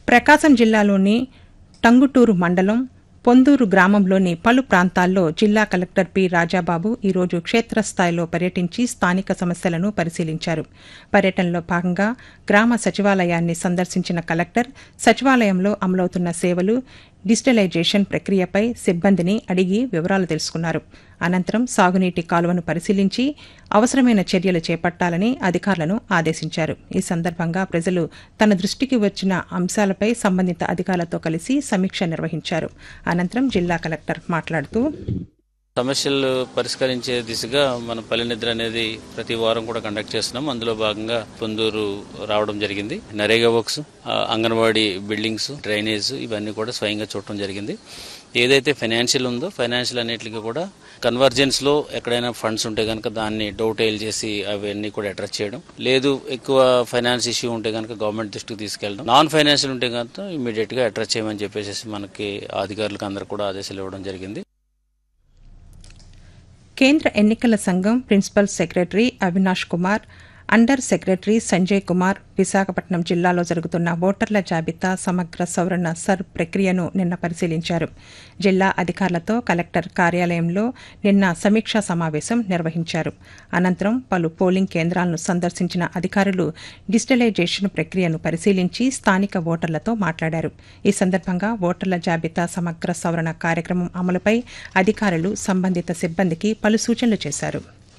ప్రకాశం జిల్లాలోని టంగుటూరు మండలం పొందూరు గ్రామంలోని పలు ప్రాంతాల్లో జిల్లా కలెక్టర్ పి రాజాబాబు ఈరోజు క్షేత్రస్థాయిలో పర్యటించి స్థానిక సమస్యలను పరిశీలించారు పర్యటనలో భాగంగా గ్రామ సచివాలయాన్ని సందర్శించిన కలెక్టర్ సచివాలయంలో అమలవుతున్న సేవలు డిజిటలైజేషన్ ప్రక్రియపై సిబ్బందిని అడిగి వివరాలు తెలుసుకున్నారు అనంతరం సాగునీటి కాలువను పరిశీలించి అవసరమైన చర్యలు చేపట్టాలని అధికారులను ఆదేశించారు ఈ సందర్భంగా ప్రజలు తన దృష్టికి వచ్చిన అంశాలపై సంబంధిత అధికారులతో కలిసి సమీక్ష నిర్వహించారు అనంతరం జిల్లా కలెక్టర్ మాట్లాడుతూ సమస్యలు పరిష్కరించే దిశగా మన పల్లె నిద్ర అనేది ప్రతి వారం కూడా కండక్ట్ చేస్తున్నాం అందులో భాగంగా పొందూరు రావడం జరిగింది నరేగా వర్క్స్ ఆ, అంగన్వాడీ బిల్డింగ్స్ డ్రైనేజ్ ఇవన్నీ కూడా స్వయంగా చూడటం జరిగింది ఏదైతే ఫైనాన్షియల్ ఉందో ఫైనాన్షియల్ అన్నిటికీ కూడా కన్వర్జెన్స్ లో ఎక్కడైనా ఫండ్స్ ఉంటే కనుక దాన్ని డౌటైల్ చేసి అవన్నీ కూడా అడ్రస్ చేయడం లేదు ఎక్కువ ఫైనాన్స్ ఇష్యూ ఉంటే కనుక గవర్నమెంట్ దృష్టికి తీసుకెళ్ళడం నాన్ ఫైనాన్షియల్ ఉంటే కనుక ఇమీడియట్ గా అడ్రస్ చేయమని చెప్పేసి మనకి అధికారులకు అందరూ కూడా ఆదేశాలు ఇవ్వడం జరిగింది కేంద్ర ఎన్నికల సంఘం principal secretary Avinash Kumar under secretary Sanjay Kumar Visakhapatnam జిల్లాలో జరుగుతున్న ఓటర్ల జాబితా సమగ్ర సవరణ సర్ ప్రక్రియను నిన్న పరిశీలించారు జిల్లా అధికారులతో కలెక్టర్ కార్యాలయంలో నిన్న సమీక్షా సమావేశం నిర్వహించారు అనంతరం పలు పోలింగ్ కేంద్రాలను సందర్శించిన అధికారులు డిజిటలైజేషన్ ప్రక్రియను పరిశీలించి స్థానిక ఓటర్లతో మాట్లాడారు ఈ సందర్భంగా ఓటర్ల జాబితా సమగ్ర సవరణ కార్యక్రమం అమలుపై అధికారులు సంబంధిత సిబ్బందికి పలు సూచనలు చేశారు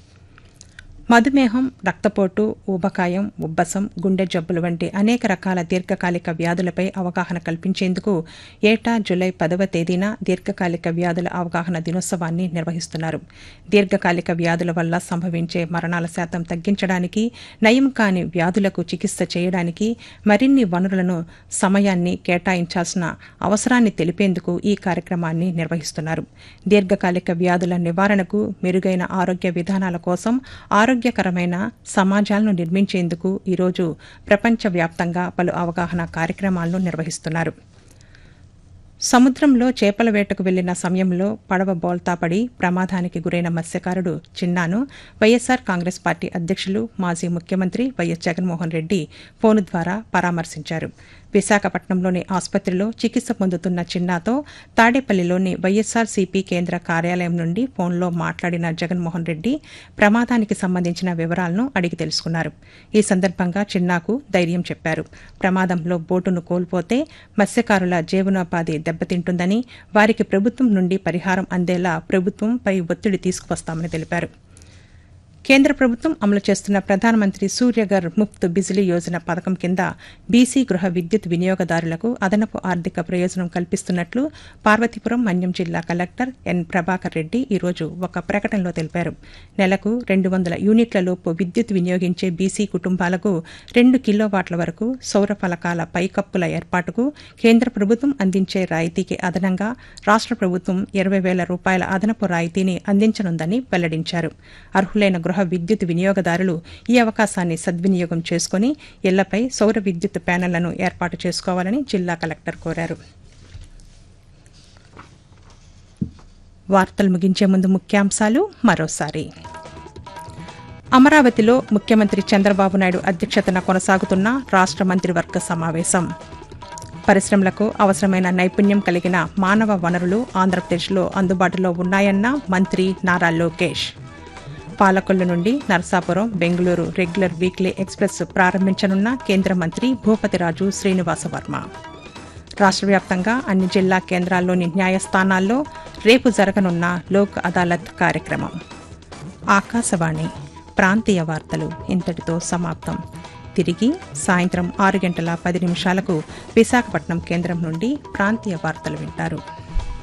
మధుమేహం రక్తపోటు ఊబకాయం ఉబ్బసం గుండె జబ్బులు వంటి అనేక రకాల దీర్ఘకాలిక వ్యాధులపై అవగాహన కల్పించేందుకు ఏటా జులై పదవ తేదీన దీర్ఘకాలిక వ్యాధుల అవగాహన దినోత్సవాన్ని నిర్వహిస్తున్నారు దీర్ఘకాలిక వ్యాధుల వల్ల సంభవించే మరణాల శాతం తగ్గించడానికి నయం కాని వ్యాధులకు చికిత్స చేయడానికి మరిన్ని వనరులను సమయాన్ని కేటాయించాల్సిన అవసరాన్ని తెలిపేందుకు ఈ కార్యక్రమాన్ని నిర్వహిస్తున్నారు దీర్ఘకాలిక వ్యాధుల నివారణకు మెరుగైన ఆరోగ్య విధానాల కోసం ఆరోగ్యకరమైన సమాజాలను నిర్మించేందుకు ఈరోజు ప్రపంచవ్యాప్తంగా పలు అవగాహన కార్యక్రమాలను నిర్వహిస్తున్నారు సముద్రంలో చేపల వేటకు వెళ్లిన సమయంలో పడవ బోల్తాపడి ప్రమాదానికి గురైన మత్స్యకారుడు చిన్నాను వైఎస్సార్ కాంగ్రెస్ పార్టీ అధ్యక్షులు మాజీ ముఖ్యమంత్రి వైఎస్ జగన్మోహన్ రెడ్డి ఫోను ద్వారా పరామర్శించారు విశాఖపట్నంలోని ఆసుపత్రిలో చికిత్స పొందుతున్న చిన్నాతో తాడేపల్లిలోని వైఎస్సార్ సిపి కేంద్ర కార్యాలయం నుండి ఫోన్లో మాట్లాడిన జగన్మోహన్ రెడ్డి ప్రమాదానికి సంబంధించిన వివరాలను అడిగి తెలుసుకున్నారు ఈ సందర్భంగా చిన్నాకు ధైర్యం చెప్పారు ప్రమాదంలో బోటును కోల్పోతే మత్స్యకారుల జీవనోపాధి దెబ్బతింటుందని వారికి ప్రభుత్వం నుండి పరిహారం అందేలా ప్రభుత్వంపై ఒత్తిడి తీసుకువస్తామని తెలిపారు కేంద్ర ప్రభుత్వం అమలు చేస్తున్న ప్రధానమంత్రి సూర్యఘర్ ముఫ్త్ బిజిలీ యోజన పథకం కింద బీసీ గృహ విద్యుత్ వినియోగదారులకు అదనపు ఆర్థిక ప్రయోజనం కల్పిస్తున్నట్లు పార్వతీపురం మన్యం జిల్లా కలెక్టర్ ఎన్ ప్రభాకర్ రెడ్డి ఈరోజు ఒక ప్రకటనలో తెలిపారు నెలకు రెండు వందల యూనిట్ల లోపు విద్యుత్ వినియోగించే బీసీ కుటుంబాలకు రెండు కిలోవాట్ల వరకు సౌర ఫలకాల పైకప్పుల ఏర్పాటుకు కేంద్ర ప్రభుత్వం అందించే రాయితీకి అదనంగా రాష్ట్ర ప్రభుత్వం ఇరవై వేల రూపాయల అదనపు రాయితీని అందించనుందని వెల్లడించారు అర్హులైన గృహ విద్యుత్ వినియోగదారులు ఈ అవకాశాన్ని సద్వినియోగం చేసుకుని ఇళ్లపై సౌర విద్యుత్ ప్యానెళ్లను ఏర్పాటు చేసుకోవాలని జిల్లా కలెక్టర్ కోరారు వార్తలు ముగించే ముందు ముఖ్యాంశాలు మరోసారి అమరావతిలో ముఖ్యమంత్రి చంద్రబాబు నాయుడు అధ్యక్షతన కొనసాగుతున్న రాష్ట్ర మంత్రివర్గ సమావేశం పరిశ్రమలకు అవసరమైన నైపుణ్యం కలిగిన మానవ వనరులు ఆంధ్రప్రదేశ్లో అందుబాటులో ఉన్నాయన్న మంత్రి నారా లోకేష్ పాలకొల్లు నుండి Narasapuram Bengaluru regular weekly express ప్రారంభించనున్న కేంద్ర మంత్రి భూపతిరాజు శ్రీనివాసవర్మ రాష్ట్ర వ్యాప్తంగా అన్ని జిల్లా కేంద్రాల్లోని న్యాయస్థానాల్లో రేపు జరగనున్న లోక్ అదాలత్ కార్యక్రమం ఆకాశవాణి ప్రాంతీయ వార్తలు ఇంతటితో సమాప్తం తిరిగి సాయంత్రం ఆరు గంటల పది నిమిషాలకు విశాఖపట్నం కేంద్రం నుండి ప్రాంతీయ వార్తలు వింటారు